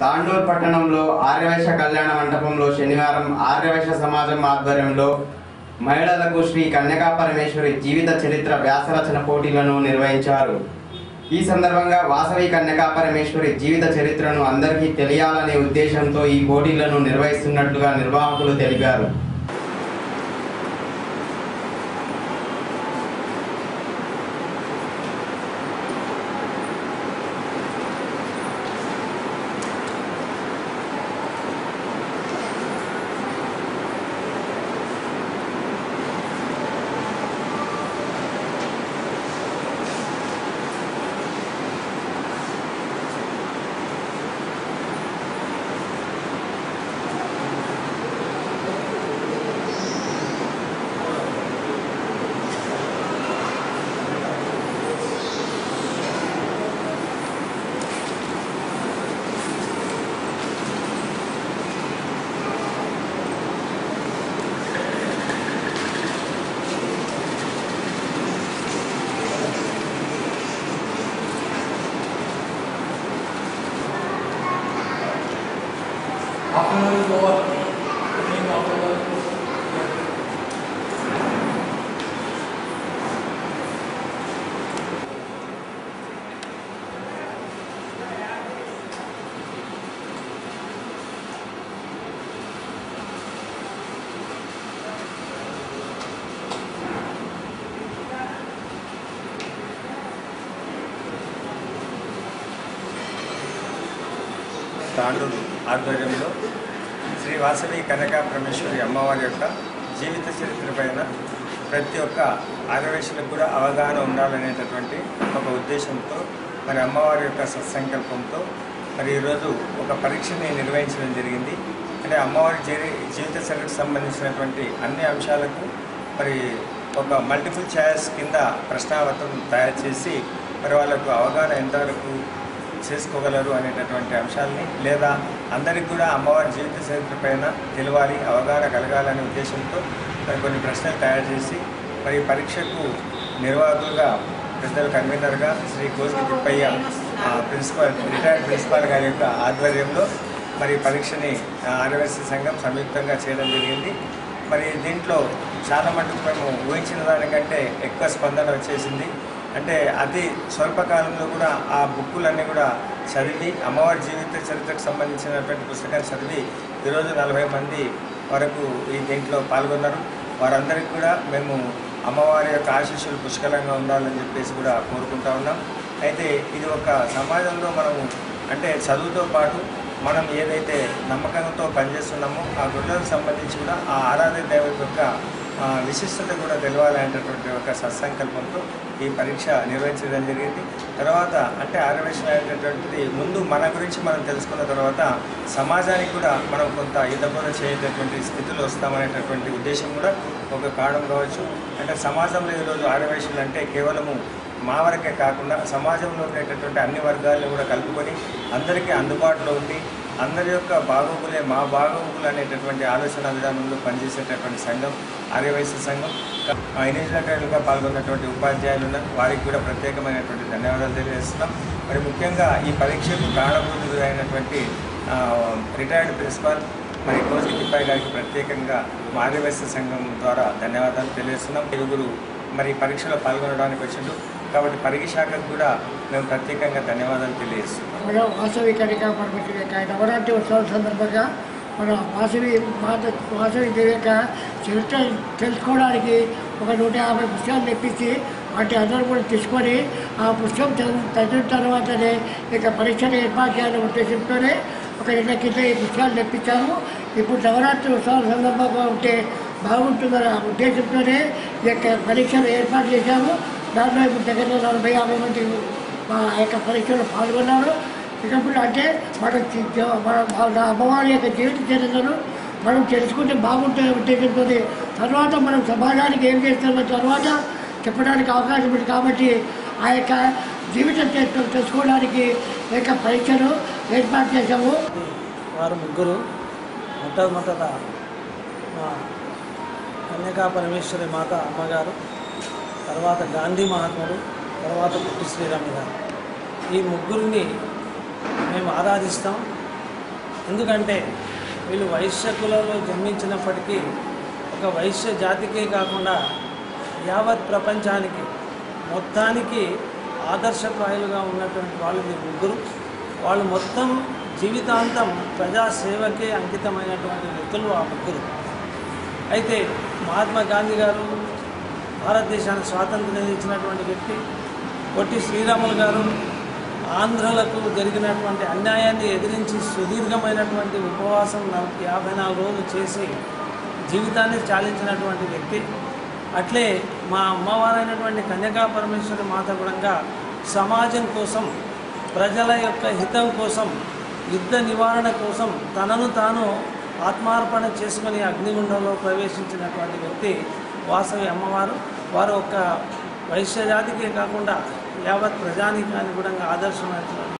తాండూర్ పట్టణంలో ఆర్యవైశ్య కళ్యాణ మండపంలో శనివారం ఆర్యవైశ్య సమాజం ఆధ్వర్యంలో మహిళలకు శ్రీ కన్యకా పరమేశ్వరి జీవిత చరిత్ర వ్యాసరచన పోటీలను నిర్వహించారు ఈ సందర్భంగా వాసవి కన్యకా పరమేశ్వరి జీవిత చరిత్రను అందరికీ తెలియాలనే ఉద్దేశంతో ఈ పోటీలను నిర్వహిస్తున్నట్లుగా నిర్వాహకులు తెలిపారు Afternoon, Lord. Evening, afternoon. Tandur ఆధ్వర్యంలో శ్రీ వాసవి కనక పరమేశ్వరి అమ్మవారి యొక్క జీవిత చరిత్ర పైన ప్రతి ఒక్క ఆదివేశులకు కూడా అవగాహన ఉండాలనేటటువంటి ఒక ఉద్దేశంతో మరి అమ్మవారి యొక్క సత్సంకల్పంతో మరి ఈరోజు ఒక పరీక్షని నిర్వహించడం జరిగింది అంటే అమ్మవారి జీవి- జీవిత చరిత్రకు సంబంధించినటువంటి అన్ని అంశాలకు మరి ఒక మల్టిపుల్ ఛాయిస్ కింద ప్రశ్నావతం తయారు చేసి మరి వాళ్ళకు అవగాహన ఎంతవరకు చేసుకోగలరు అనేటటువంటి అంశాలని లేదా అందరికి కూడా అమ్మవారి జీవిత చరిత్ర పైన తెలియాలి అవగాహన కలగాలనే ఉద్దేశంతో మరి కొన్ని ప్రశ్నలు తయారు చేసి మరి ఈ పరీక్షకు నిర్వాహకులుగా పెద్దలు కన్వీనర్గా శ్రీ కోసి తిప్పయ్య ఆ, ప్రిన్సిపాల్ రిటైర్డ్ ప్రిన్సిపాల్ గారి యొక్క ఆధ్వర్యంలో మరి ఈ పరీక్షని ఆ, ఆర్యవైశ్య సంఘం సంయుక్తంగా చేయడం జరిగింది మరి దీంట్లో చాలా మటుకు మేము ఊహించిన దానికంటే ఎక్కువ స్పందన వచ్చేసింది అంటే అతి స్వల్పకాలంలో కూడా ఆ బుక్కులన్నీ కూడా చదివి అమ్మవారి జీవిత చరిత్రకు సంబంధించినటువంటి పుస్తకాలు చదివి ఈరోజు నలభై మంది వరకు ఈ దీంట్లో పాల్గొన్నారు వారందరికీ కూడా మేము అమ్మవారి యొక్క ఆశీస్సులు పుష్కలంగా ఉండాలని చెప్పేసి కూడా కోరుకుంటా ఉన్నాం అయితే ఇది ఒక సమాజంలో మనము అంటే చదువుతో పాటు మనం ఏదైతే నమ్మకంతో పనిచేస్తున్నామో ఆ గుళ్ళకు సంబంధించి కూడా ఆ ఆరాధ్య దేవత యొక్క ఆ, విశిష్టత కూడా తెలవాలనేటటువంటి ఒక సత్సంకల్పంతో ఈ పరీక్ష నిర్వహించడం జరిగింది తర్వాత అంటే ఆరవేశం అనేటటువంటిది ముందు మన గురించి మనం తెలుసుకున్న తర్వాత సమాజానికి కూడా మనం కొంత యుద్ధబోధ చేయటటువంటి స్థితిలో వస్తామనేటటువంటి ఉద్దేశం కూడా ఒక కారణం కావచ్చు అంటే సమాజంలో ఈరోజు ఆరవేశాలు అంటే కేవలము మా వరకే కాకుండా సమాజంలో ఉండేటటువంటి అన్ని వర్గాలను కూడా కలుపుకొని అందరికీ అందుబాటులో ఉండి అందరి యొక్క బాగోగులే మా బాగోగులు అనేటటువంటి ఆలోచన విధానంలో పనిచేసేటటువంటి సంఘం ఆర్యవైశ్య సంఘం ఇన్విజిలేటర్లుగా పాల్గొన్నటువంటి ఉపాధ్యాయులు ఉన్నారు వారికి కూడా ప్రత్యేకమైనటువంటి ధన్యవాదాలు తెలియజేస్తున్నాం మరి ముఖ్యంగా ఈ పరీక్షకు కారణభూతులు అయినటువంటి ఆ, రిటైర్డ్ ప్రిన్సిపాల్ మరి కోసి తిప్పాయి గారికి ప్రత్యేకంగా మా ఆర్యవైశ్య సంఘం ద్వారా ధన్యవాదాలు తెలియజేస్తున్నాం ఇరుగురు మరి పరీక్షలో పాల్గొనడానికి వచ్చిండు కాబట్టి పరీక్ష శాఖకు కూడా మేము ప్రత్యేకంగా ధన్యవాదాలు తెలియజేస్తున్నాం మన వాసవి కనికా పరమేశ్వరి యొక్క నవరాత్రి ఉత్సవం సందర్భంగా మన వాసవి మాత వాసవి దేవి యొక్క చరిత్ర తెలుసుకోవడానికి ఒక నూట యాభై పుస్తకాలు తెప్పించి వాటి అందరూ కూడా తీసుకొని ఆ పుస్తకం చదివి చదివిన తర్వాతనే ఇక పరీక్షలు ఏర్పాటు చేయాలనే ఉద్దేశంతోనే ఒక నెల కింద ఈ పుస్తకాలు తెప్పించాము ఇప్పుడు నవరాత్రి ఉత్సవాల సందర్భంగా ఉంటే బాగుంటుందన్న ఉద్దేశంతోనే ఈ యొక్క పరీక్షలు ఏర్పాటు చేశాము దాంట్లో ఇప్పుడు దగ్గర నలభై యాభై మంది మా యొక్క పరీక్షలో పాల్గొన్నారు ఇకప్పుడు అంటే మన చి- జ- మన మన అమ్మవారి యొక్క జీవిత చరిత్రను మనం తెలుసుకుంటే బాగుంటుంది ఉద్దేశంతో తర్వాత మనం సమాజానికి ఏం చేస్తున్న తర్వాత చెప్పడానికి అవకాశం ఉంది కాబట్టి ఆ యొక్క జీవిత చరిత్ర తెలుసుకోవడానికి ఈ యొక్క పరీక్షను ఏర్పాటు చేశాము వారు ముగ్గురు మొట్టమొదట మా కన్యకా పరమేశ్వరి మాత అమ్మగారు తర్వాత గాంధీ మహాత్ముడు తర్వాత పుట్టి శ్రీరామ్ గారు ఈ ముగ్గురిని మేము ఆరాధిస్తాం ఎందుకంటే వీళ్ళు వైశ్య కులంలో జన్మించినప్పటికీ ఒక వైశ్య జాతికే కాకుండా యావత్ ప్రపంచానికి మొత్తానికి ఆదర్శప్రాయులుగా ఉన్నటువంటి వాళ్ళు మీరు ముగ్గురు వాళ్ళు మొత్తం జీవితాంతం ప్రజాసేవకే అంకితమైనటువంటి వ్యక్తులు ఆ ముగ్గురు అయితే మహాత్మా గాంధీ గారు భారతదేశానికి స్వాతంత్రం ఇచ్చినటువంటి వ్యక్తి పొట్టి శ్రీరాములు గారు ఆంధ్రులకు జరిగినటువంటి అన్యాయాన్ని ఎదిరించి సుదీర్ఘమైనటువంటి ఉపవాసం నల- యాభై నాలుగు రోజులు చేసి జీవితాన్ని చాలించినటువంటి వ్యక్తి అట్లే మా అమ్మవారైనటువంటి కన్యకా పరమేశ్వరి మాత కూడా సమాజం కోసం ప్రజల యొక్క హితం కోసం యుద్ధ నివారణ కోసం తనను తాను ఆత్మార్పణ చేసుకుని అగ్నిగుండంలో ప్రవేశించినటువంటి వ్యక్తి వాసవి అమ్మవారు వారు ఒక వైశ్య జాతికే కాకుండా యావత్ ప్రజానికానికి కూడా ఆదర్శమైనటువంటి